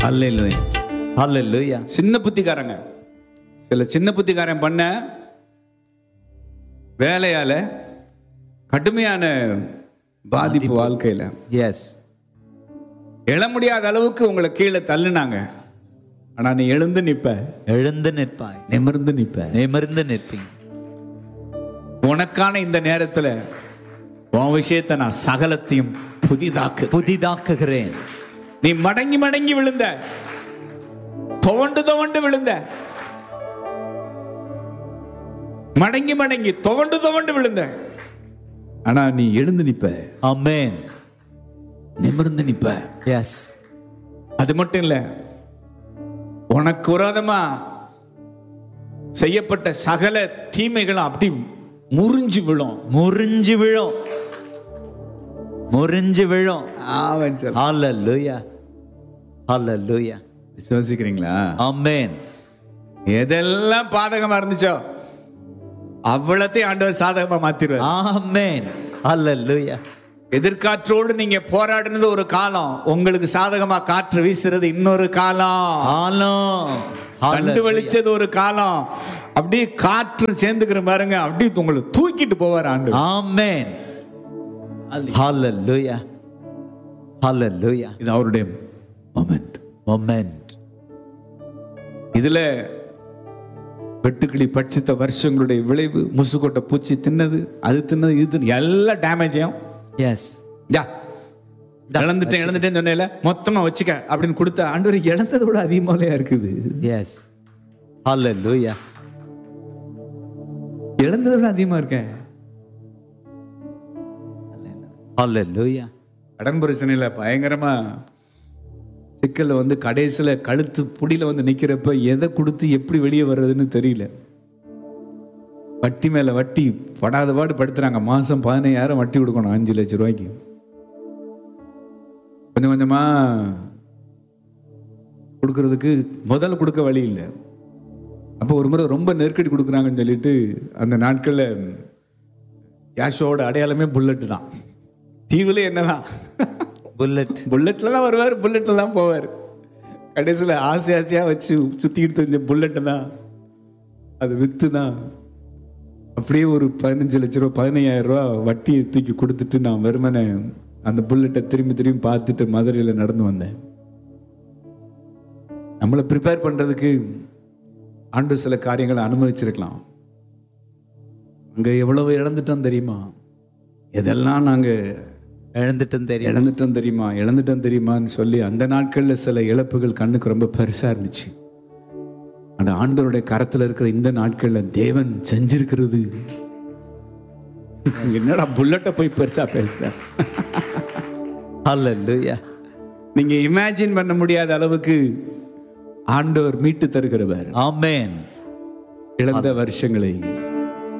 அல்ல ஹalleluya சின்ன புத்திக்காரங்க சில சின்ன புத்திக்காரன் பண்ண வேலையால கடுமையான பாதிப்பு வாழ்க்கையில எஸ் எழ முடியாத அளவுக்கு உங்களை கீழே தள்ளுனாங்க ஆனா நீ எழுந்து நிப்ப எழுந்து நிற்பாய் நிமிர்ந்து நிப்ப நிமிர்ந்து நிற்பீங்க உனக்கான இந்த நேரத்துல உன் விஷயத்தை நான் சகலத்தையும் புதிதாக்கு புதிதாக்குகிறேன் நீ மடங்கி மடங்கி விழுந்த துவண்டு துவண்டு விழுந்த மடங்கி மடங்கி துவண்டு துவண்டு விழுந்த ஆனா நீ எழுந்து நிப்ப ஆமென் நிமிர்ந்து நிப்ப எஸ் அது மட்டும் இல்ல உனக்கு விரோதமா செய்யப்பட்ட சகல தீமைகளும் அப்படி முறிஞ்சு விழும் முறிஞ்சு விழும் முறிஞ்சு விழும் ஆவன் சொல் ஹalleluya ஹalleluya விசுவாசிக்கிறீங்களா ஆமென் எதெல்லாம் பாதகமா இருந்துச்சோ அவ்வளத்தையும் ஆண்டவர் சாதகமா மாத்திருவார் ஆமென் ஹalleluya எதிர்காற்றோடு நீங்க போராடினது ஒரு காலம் உங்களுக்கு சாதகமா காற்று வீசுறது இன்னொரு காலம் ஆலம் கண்டு வலிச்சது ஒரு காலம் அப்படியே காற்று சேர்ந்துக்கிற பாருங்க அப்படியே உங்களை தூக்கிட்டு போவார் ஆண்டு ஆமென் ஹalleluya ஹalleluya இது அவருடைய மொமெண்ட் மொமெண்ட் இதுல வெட்டுக்கிளி பட்சித்த வருஷங்களுடைய விளைவு முசுக்கொட்டை பூச்சி தின்னது அது தின்னது இது தின்னது, எல்லா டேமேஜையும் எஸ் யா இழந்துட்டேன் இழந்துட்டேன்னு சொன்னேல மொத்தமா வச்சுக்க அப்படின்னு கொடுத்த ஆண்டவர் இழந்ததை விட அதிகமாலையா இருக்குது எஸ் ஹalleluya இழந்ததை விட அதிகமா இருக்கேன் ஹalleluya கடன் பிரச்சனையில பயங்கரமா சிக்கல்ல வந்து கடைசியில கழுத்து புடியில வந்து நிக்கிறப்ப எதை கொடுத்து எப்படி வெளியே வர்றதுன்னு தெரியல வட்டி மேல வட்டி படாத பாடு படுத்துறாங்க மாசம் பதினையாயிரம் வட்டி கொடுக்கணும் அஞ்சு லட்சம் ரூபாய்க்கு கொஞ்சம் கொஞ்சமா கொடுக்கறதுக்கு முதல்ல கொடுக்க வழி இல்லை அப்போ ஒரு முறை ரொம்ப நெருக்கடி கொடுக்குறாங்கன்னு சொல்லிட்டு அந்த நாட்கள்ல கேஷோட அடையாளமே புல்லட்டு தான் தீவுல என்னதான் புல்லட் புல்லட்ல தான் வருவார் புல்லட்ல தான் போவார் கடைசியில் ஆசை ஆசையாக வச்சு சுற்றிக்கிட்டு தெரிஞ்ச புல்லட்டு தான் அது வித்து தான் அப்படியே ஒரு பதினஞ்சு லட்ச ரூபா பதினையாயிரம் ரூபா வட்டியை தூக்கி கொடுத்துட்டு நான் வெறுமனே அந்த புல்லட்டை திரும்பி திரும்பி பார்த்துட்டு மதுரையில் நடந்து வந்தேன் நம்மளை ப்ரிப்பேர் பண்ணுறதுக்கு ஆண்டு சில காரியங்களை அனுமதிச்சிருக்கலாம் அங்கே எவ்வளவு இழந்துட்டோம் தெரியுமா எதெல்லாம் நாங்கள் எழுந்துட்டும் தெரியும் இழந்துட்டோம் தெரியுமா இழந்துட்டோம் தெரியுமான்னு சொல்லி அந்த நாட்கள்ல சில இழப்புகள் கண்ணுக்கு ரொம்ப பெருசா இருந்துச்சு அந்த ஆண்டவருடைய கரத்துல இருக்கிற இந்த நாட்கள்ல தேவன் செஞ்சிருக்கிறது என்னடா புல்லட்டை போய் பெருசா பேசுற ஹalleluya நீங்க இமேஜின் பண்ண முடியாத அளவுக்கு ஆண்டவர் மீட்டு தருகிறவர் ஆமென் இழந்த வருஷங்களை